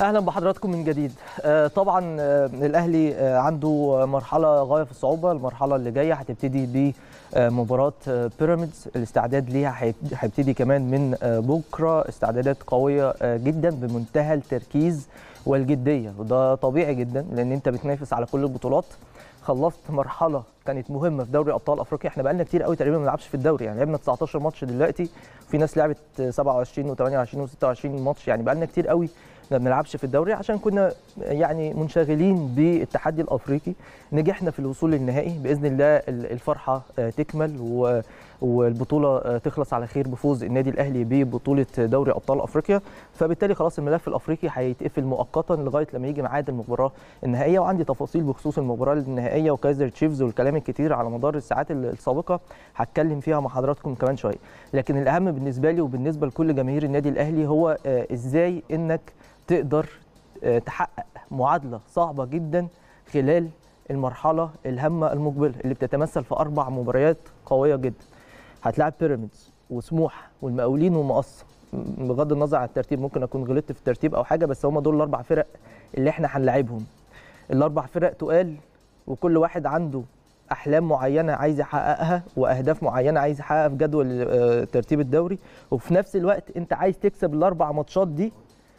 اهلا بحضراتكم من جديد آه، طبعا آه، الاهلي آه، عنده مرحله غايه في الصعوبه المرحله اللي جايه هتبتدي بمباراه آه، بيراميدز الاستعداد ليها هيب- هيبتدي كمان من آه، بكره استعدادات قويه آه، جدا بمنتهى التركيز والجديه وده طبيعي جدا لان انت بتنافس على كل البطولات خلصت مرحله كانت مهمه في دوري ابطال افريقيا احنا بقالنا كتير قوي تقريبا ما بنلعبش في الدوري يعني لعبنا 19 ماتش دلوقتي في ناس لعبت 27 و28 و26 ماتش يعني بقالنا كتير قوي ما بنلعبش في الدوري عشان كنا يعني منشغلين بالتحدي الافريقي نجحنا في الوصول للنهائي باذن الله ال- الفرحه آه، تكمل و- والبطوله آه، تخلص على خير بفوز النادي الاهلي ببطوله دوري ابطال افريقيا فبالتالي خلاص الملف الافريقي هيتقفل مؤقتا لغايه لما يجي ميعاد المباراه النهائيه وعندي تفاصيل بخصوص المباراه النهائيه وكايزر تشيفز والكلام الكتير على مدار الساعات السابقه هتكلم فيها مع حضراتكم كمان شويه لكن الاهم بالنسبه لي وبالنسبه لكل جماهير النادي الاهلي هو آه، ازاي انك تقدر آه، تحقق معادله صعبه جدا خلال المرحله الهامه المقبله اللي بتتمثل في اربع مباريات قويه جدا هتلاعب بيراميدز وسموحه والمقاولين ومقصه م- بغض النظر عن الترتيب ممكن اكون غلطت في الترتيب او حاجه بس هم دول الاربع فرق اللي احنا هنلاعبهم الاربع فرق تقال وكل واحد عنده احلام معينه عايز يحققها واهداف معينه عايز يحققها في جدول آه، ترتيب الدوري وفي نفس الوقت انت عايز تكسب الاربع ماتشات دي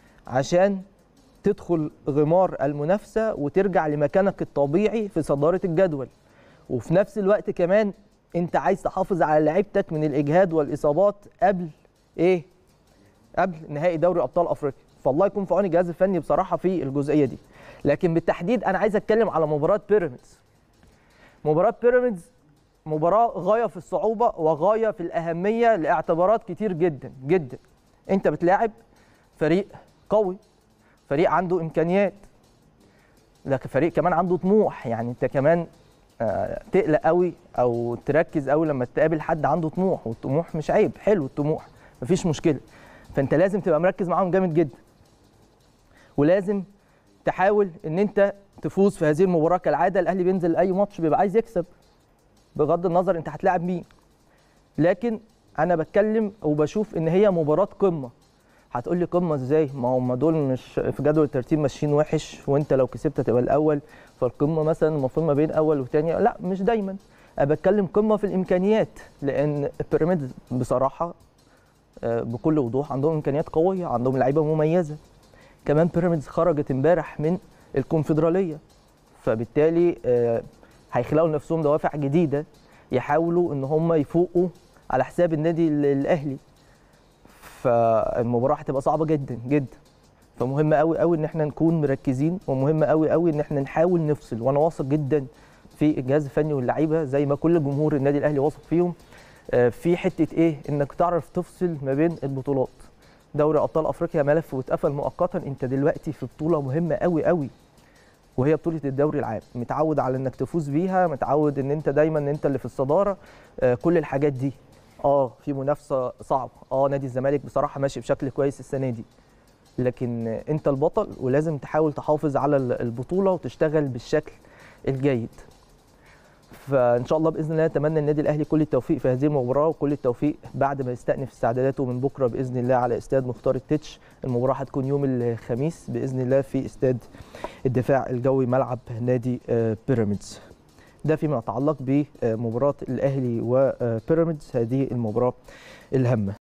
عشان تدخل غمار المنافسه وترجع لمكانك الطبيعي في صداره الجدول وفي نفس الوقت كمان انت عايز تحافظ على لعيبتك من الاجهاد والاصابات قبل ايه قبل نهائي دوري ابطال افريقيا فالله يكون في عون الجهاز الفني بصراحه في الجزئيه دي لكن بالتحديد انا عايز اتكلم على مباراه بيراميدز مباراه بيراميدز مباراه غايه في الصعوبه وغايه في الاهميه لاعتبارات كتير جدا جدا انت بتلاعب فريق قوي فريق عنده امكانيات لكن فريق كمان عنده طموح يعني انت كمان آه، تقلق قوي او تركز قوي لما تقابل حد عنده طموح والطموح مش عيب حلو الطموح مفيش مشكله فانت لازم تبقى مركز معاهم جامد جدا ولازم تحاول ان انت تفوز في هذه المباراه كالعاده الاهلي بينزل اي ماتش بيبقى عايز يكسب بغض النظر انت هتلاعب مين لكن انا بتكلم وبشوف ان هي مباراه قمه هتقول لي قمه ازاي ما هم دول مش في جدول الترتيب ماشيين وحش وانت لو كسبت هتبقى الاول فالقمه مثلا المفروض ما بين اول وثاني لا مش دايما انا بتكلم قمه في الامكانيات لان بيراميدز بصراحه آه، بكل وضوح عندهم امكانيات قويه عندهم لعيبه مميزه كمان بيراميدز خرجت امبارح من الكونفدراليه فبالتالي آه، هيخلقوا لنفسهم دوافع جديده يحاولوا ان هم يفوقوا على حساب النادي ال- الاهلي فالمباراه هتبقى صعبه جدا جدا فمهم قوي قوي ان احنا نكون مركزين ومهم قوي قوي ان احنا نحاول نفصل وانا واثق جدا في الجهاز الفني واللعيبه زي ما كل جمهور النادي الاهلي واثق فيهم آه، في حته ايه انك تعرف تفصل ما بين البطولات دوري ابطال افريقيا ملف واتقفل مؤقتا انت دلوقتي في بطوله مهمه قوي قوي وهي بطوله الدوري العام متعود على انك تفوز بيها متعود ان انت دايما ان انت اللي في الصداره آه، كل الحاجات دي اه في منافسه صعبه اه نادي الزمالك بصراحه ماشي بشكل كويس السنه دي لكن آه، انت البطل ولازم تحاول تحافظ على ال- البطوله وتشتغل بالشكل الجيد فان شاء الله باذن الله اتمنى النادي الاهلي كل التوفيق في هذه المباراه وكل التوفيق بعد ما يستأنف استعداداته من بكره باذن الله على استاد مختار التتش المباراه هتكون يوم الخميس باذن الله في استاد الدفاع الجوي ملعب نادي آه، بيراميدز ده فيما يتعلق بمباراه الاهلي وبيراميدز هذه المباراه الهامه